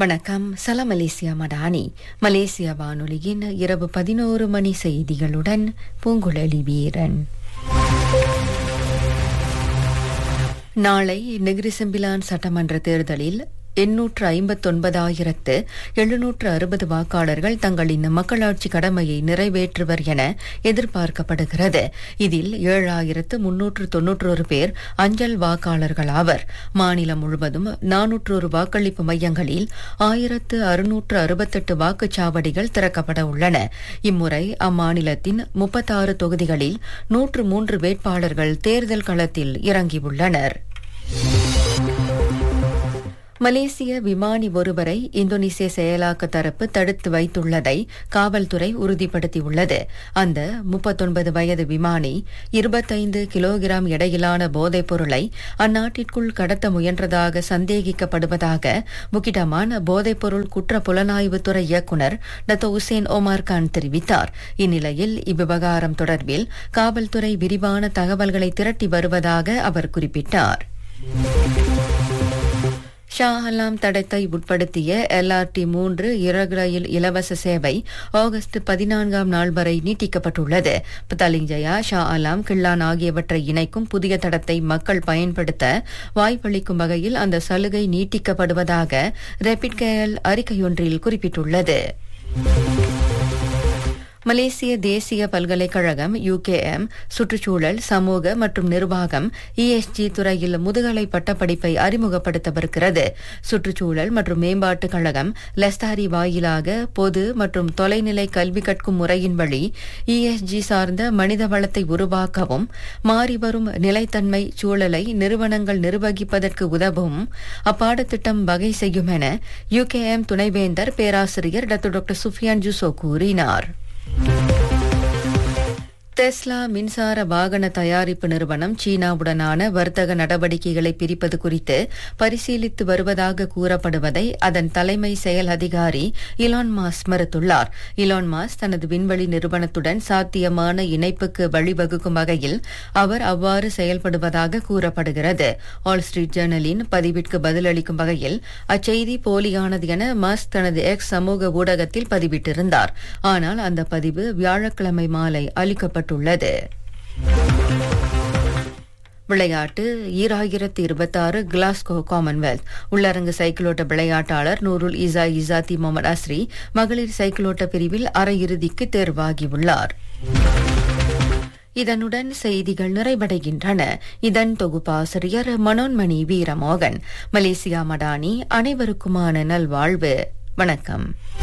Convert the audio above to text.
வணக்கம் சலாம் மலேசியா மடானி மலேசிய வானொலியின் இரவு பதினோரு மணி செய்திகளுடன் பூங்குழலி வீரன் நாளை நெகிரிசெம்பிலான் சட்டமன்ற தேர்தலில் எண்ணூற்று ஐம்பத்தொன்பதாயிரத்து எழுநூற்று அறுபது வாக்காளர்கள் தங்களின் மக்களாட்சி கடமையை நிறைவேற்றுவர் என எதிர்பார்க்கப்படுகிறது இதில் ஏழாயிரத்து முன்னூற்று தொன்னூற்றொரு பேர் அஞ்சல் வாக்காளர்கள் ஆவர் மாநிலம் முழுவதும் நானூற்றொரு வாக்களிப்பு மையங்களில் ஆயிரத்து அறுநூற்று அறுபத்தெட்டு வாக்குச்சாவடிகள் திறக்கப்பட உள்ளன இம்முறை அம்மாநிலத்தின் முப்பத்தாறு தொகுதிகளில் நூற்று மூன்று வேட்பாளர்கள் தேர்தல் களத்தில் இறங்கியுள்ளனர் மலேசிய விமானி ஒருவரை இந்தோனேசிய செயலாக்க தரப்பு தடுத்து வைத்துள்ளதை காவல்துறை உறுதிப்படுத்தியுள்ளது அந்த முப்பத்தொன்பது வயது விமானி இருபத்தைந்து கிலோகிராம் எடையிலான போதைப் பொருளை அந்நாட்டிற்குள் கடத்த முயன்றதாக சந்தேகிக்கப்படுவதாக முக்கிடமான போதைப்பொருள் குற்ற புலனாய்வுத்துறை இயக்குநர் டத்தோ உசேன் ஒமார் கான் தெரிவித்தார் இந்நிலையில் இவ்விவகாரம் தொடர்பில் காவல்துறை விரிவான தகவல்களை திரட்டி வருவதாக அவர் குறிப்பிட்டார் ஷா அலாம் தடத்தை உட்படுத்திய எல்ஆர்டி மூன்று இறகு ரயில் இலவச சேவை ஆகஸ்ட் பதினான்காம் நாள் வரை நீட்டிக்கப்பட்டுள்ளது பத்தாலிங்ஜயா ஷா அலாம் கிள்ளான் ஆகியவற்றை இணைக்கும் புதிய தடத்தை மக்கள் பயன்படுத்த வாய்ப்பளிக்கும் வகையில் அந்த சலுகை நீட்டிக்கப்படுவதாக ரெபிட் கேஎல் அறிக்கையொன்றில் குறிப்பிட்டுள்ளது மலேசிய தேசிய பல்கலைக்கழகம் யுகேஎம் சுற்றுச்சூழல் சமூக மற்றும் நிர்வாகம் இஎஸ்ஜி துறையில் முதுகலை பட்டப்படிப்பை அறிமுகப்படுத்தவிருக்கிறது சுற்றுச்சூழல் மற்றும் மேம்பாட்டுக் கழகம் லெஸ்தாரி வாயிலாக பொது மற்றும் தொலைநிலை கல்வி கற்கும் முறையின் வழி இஎஸ்ஜி சார்ந்த மனித வளத்தை உருவாக்கவும் மாறிவரும் நிலைத்தன்மை சூழலை நிறுவனங்கள் நிர்வகிப்பதற்கு உதவும் அப்பாடத்திட்டம் வகை செய்யும் என யுகேஎம் துணைவேந்தர் பேராசிரியர் டாக்டர் சுஃபியான் ஜூசோ கூறினார் டெஸ்லா மின்சார வாகன தயாரிப்பு நிறுவனம் சீனாவுடனான வர்த்தக நடவடிக்கைகளை பிரிப்பது குறித்து பரிசீலித்து வருவதாக கூறப்படுவதை அதன் தலைமை செயல் அதிகாரி இலான் மாஸ் மறுத்துள்ளார் இலான் மாஸ் தனது விண்வெளி நிறுவனத்துடன் சாத்தியமான இணைப்புக்கு வழிவகுக்கும் வகையில் அவர் அவ்வாறு செயல்படுவதாக கூறப்படுகிறது ஆல் ஸ்ட்ரீட் ஜேர்னலின் பதிவிற்கு பதிலளிக்கும் வகையில் அச்செய்தி போலியானது என மாஸ் தனது எக்ஸ் சமூக ஊடகத்தில் பதிவிட்டிருந்தார் ஆனால் அந்த பதிவு வியாழக்கிழமை மாலை அளிக்கப்பட்டு செய்யப்பட்டுள்ளது விளையாட்டு ஈராயிரத்தி இருபத்தாறு கிளாஸ்கோ காமன்வெல்த் உள்ளரங்கு சைக்கிளோட்ட விளையாட்டாளர் Nurul Isa Izzati Muhammad Asri மகளிர் சைக்கிளோட்ட பிரிவில் அரையிறுதிக்கு தேர்வாகியுள்ளார் இதனுடன் செய்திகள் நிறைவடைகின்றன இதன் தொகுப்பாசிரியர் மனோன்மணி வீரமோகன் மலேசியா மடானி அனைவருக்குமான நல்வாழ்வு வணக்கம்